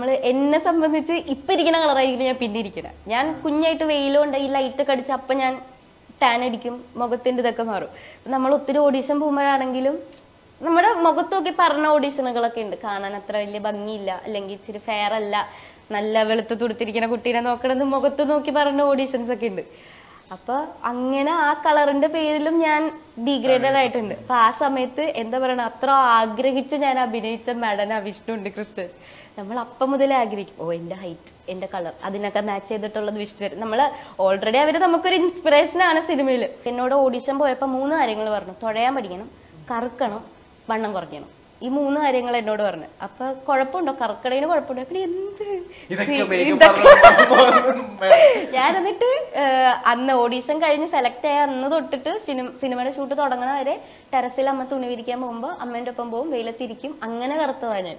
നമ്മൾ എന്നെ സംബന്ധിച്ച് ഇപ്പൊ ഇരിക്കുന്ന കളറായിരിക്കും ഞാൻ പിന്നെ ഇരിക്കണം ഞാൻ കുഞ്ഞായിട്ട് വെയിലുണ്ട് ഈ ലൈറ്റ് ഒക്കെ അടിച്ച് അപ്പൊ ഞാൻ ടാൻ അടിക്കും മുഖത്തിന്റെ ഇതൊക്കെ മാറും നമ്മൾ ഒത്തിരി ഓഡീഷൻ പോകുമ്പോഴാണെങ്കിലും നമ്മുടെ മുഖത്ത് നോക്കി പറഞ്ഞ ഓഡീഷനുകളൊക്കെ ഉണ്ട് കാണാൻ അത്ര വലിയ ഭംഗിയില്ല അല്ലെങ്കിൽ ഇച്ചിരി ഫെയർ അല്ല നല്ല വെളുത്ത് തുടുത്തിരിക്കുന്ന കുട്ടീനെ നോക്കണമെന്ന് മുഖത്ത് നോക്കി പറഞ്ഞ ഓഡീഷൻസ് ഒക്കെ ഉണ്ട് അപ്പൊ അങ്ങനെ ആ കളറിന്റെ പേരിലും ഞാൻ ഡീഗ്രേഡഡ് ആയിട്ടുണ്ട് അപ്പൊ ആ സമയത്ത് എന്താ പറയണ അത്ര ആഗ്രഹിച്ച് ഞാൻ അഭിനയിച്ച നടന വിഷ്ണു ഉണ്ട് കൃഷ്ണൻ നമ്മൾ അപ്പം മുതലേ ആഗ്രഹിക്കും ഓ എന്റെ ഹൈറ്റ് എന്റെ കളർ അതിനൊക്കെ മാച്ച് ചെയ്തിട്ടുള്ളത് വിഷ്ണു നമ്മൾ ഓൾറെഡി അവര് നമുക്കൊരു ഇൻസ്പിറേഷൻ ആണ് സിനിമയിൽ എന്നോട് ഓഡിഷൻ പോയപ്പോ മൂന്ന് കാര്യങ്ങൾ പറഞ്ഞു തുഴയാൻ പഠിക്കണം കറുക്കണം വണ്ണം കുറയ്ക്കണം ഈ മൂന്ന് കാര്യങ്ങൾ എന്നോട് പറഞ്ഞു അപ്പൊ കുഴപ്പമുണ്ടോ കറക്കടയിന് കുഴപ്പമുണ്ടോ പിന്നെ എന്ത് ഇതൊക്കെ ഈ- makeup ഇതൊക്കെ പറഞ്ഞ് ഞാൻ എന്നിട്ട് ഏഹ്, അന്ന് ഓഡീഷൻ കഴിഞ്ഞ് സെലക്ട് ആയ അന്ന് തൊട്ടിട്ട് സിനിമ സിനിമയുടെ ഷൂട്ട് തുടങ്ങണ വരെ ടെറസിൽ അമ്മ തുണി വിരിക്കാൻ പോകുമ്പോൾ അമ്മേന്റെ ഒപ്പം പോകും വെയിലത്തിരിക്കും അങ്ങനെ കറുത്തതാ ഞാൻ